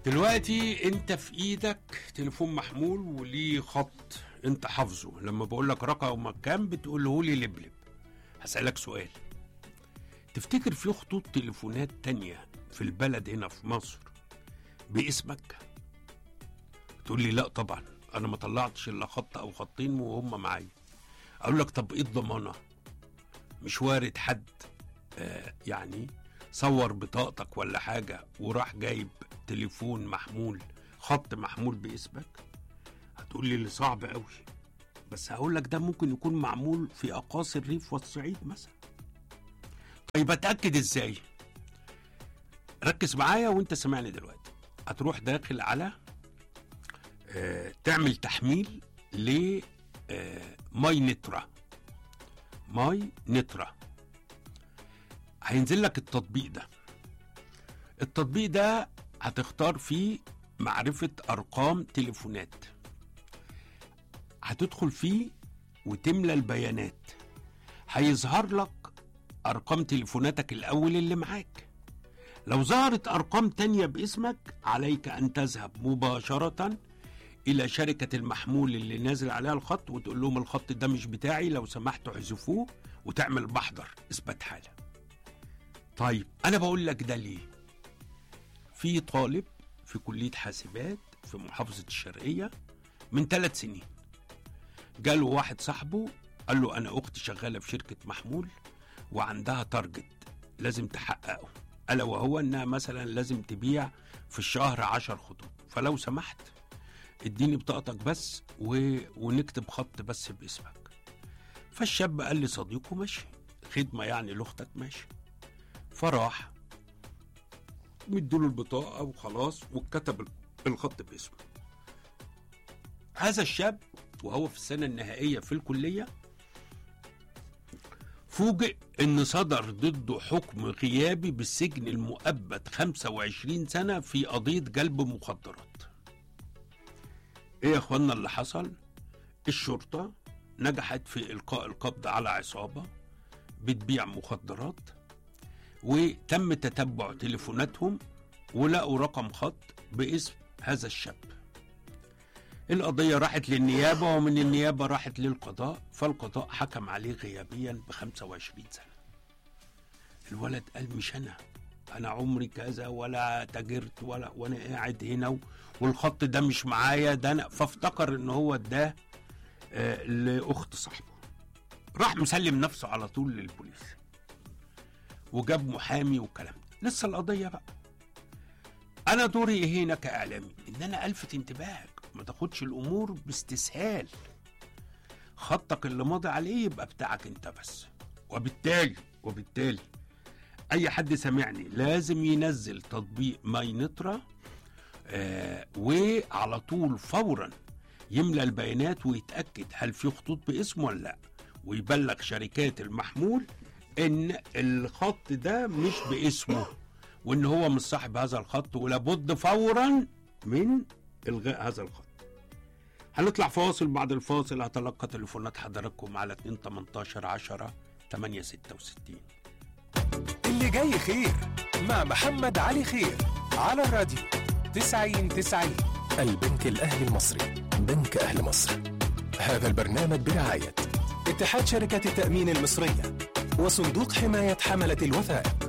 دلوقتي انت في ايدك تليفون محمول وليه خط انت حافظه لما بقول لك رقم كام بتقوله لي لبلب هسألك سؤال تفتكر في خطوط تليفونات تانية في البلد هنا في مصر باسمك تقول لي لا طبعا انا ما طلعتش الا خط او خطين وهم معايا اقول لك طب ايه الضمانه مش وارد حد آه يعني صور بطاقتك ولا حاجه وراح جايب تليفون محمول خط محمول باسمك هتقول لي اللي صعب قوي بس هقول لك ده ممكن يكون معمول في اقاصي الريف والصعيد مثلا طيب اتاكد ازاي ركز معايا وانت سامعني دلوقتي هتروح داخل على آه تعمل تحميل ل آه ماي نترا ماي نترا هينزل لك التطبيق ده التطبيق ده هتختار فيه معرفة أرقام تليفونات هتدخل فيه وتملى البيانات هيظهر لك أرقام تليفوناتك الأول اللي معاك لو ظهرت أرقام تانية باسمك عليك أن تذهب مباشرة إلى شركة المحمول اللي نازل عليها الخط وتقول لهم الخط ده مش بتاعي لو سمحتوا احذفوه وتعمل محضر إثبات حالة طيب أنا بقول لك ده ليه في طالب في كلية حاسبات في محافظة الشرقية من ثلاث سنين جاله واحد صاحبه قال له أنا أختي شغالة في شركة محمول وعندها تارجت لازم تحققه ألا وهو إنها مثلا لازم تبيع في الشهر عشر خطوط فلو سمحت اديني بطاقتك بس و... ونكتب خط بس باسمك فالشاب قال لصديقه ماشي خدمة يعني لأختك ماشي فراح وادوله البطاقة وخلاص واتكتب الخط باسمه هذا الشاب وهو في السنة النهائية في الكلية فوجئ ان صدر ضده حكم غيابي بالسجن المؤبد 25 سنة في قضية جلب مخدرات ايه يا اخوانا اللي حصل الشرطة نجحت في القاء القبض على عصابة بتبيع مخدرات وتم تتبع تليفوناتهم ولقوا رقم خط باسم هذا الشاب القضية راحت للنيابة ومن النيابة راحت للقضاء فالقضاء حكم عليه غيابيا ب 25 سنة الولد قال مش أنا أنا عمري كذا ولا تاجرت ولا وأنا قاعد هنا والخط ده مش معايا ده أنا فافتكر إن هو اداه آه لأخت صاحبه راح مسلم نفسه على طول للبوليس وجاب محامي والكلام ده لسه القضية بقى أنا دوري هنا كإعلامي إن أنا ألفت انتباهك ما تاخدش الأمور باستسهال خطك اللي ماضي عليه يبقى بتاعك أنت بس وبالتالي وبالتالي أي حد سامعني لازم ينزل تطبيق ماي نترا آه وعلى طول فورا يملى البيانات ويتأكد هل في خطوط باسمه ولا لا ويبلغ شركات المحمول ان الخط ده مش باسمه وان هو مش صاحب هذا الخط ولابد فورا من الغاء هذا الخط هنطلع فاصل بعد الفاصل هتلقى تليفونات حضراتكم على 2 18 10 8 66 اللي جاي خير مع محمد علي خير على الراديو 90 90 البنك الأهلي المصري بنك أهل مصر هذا البرنامج برعاية اتحاد شركات التأمين المصرية وصندوق حماية حملة الوثائق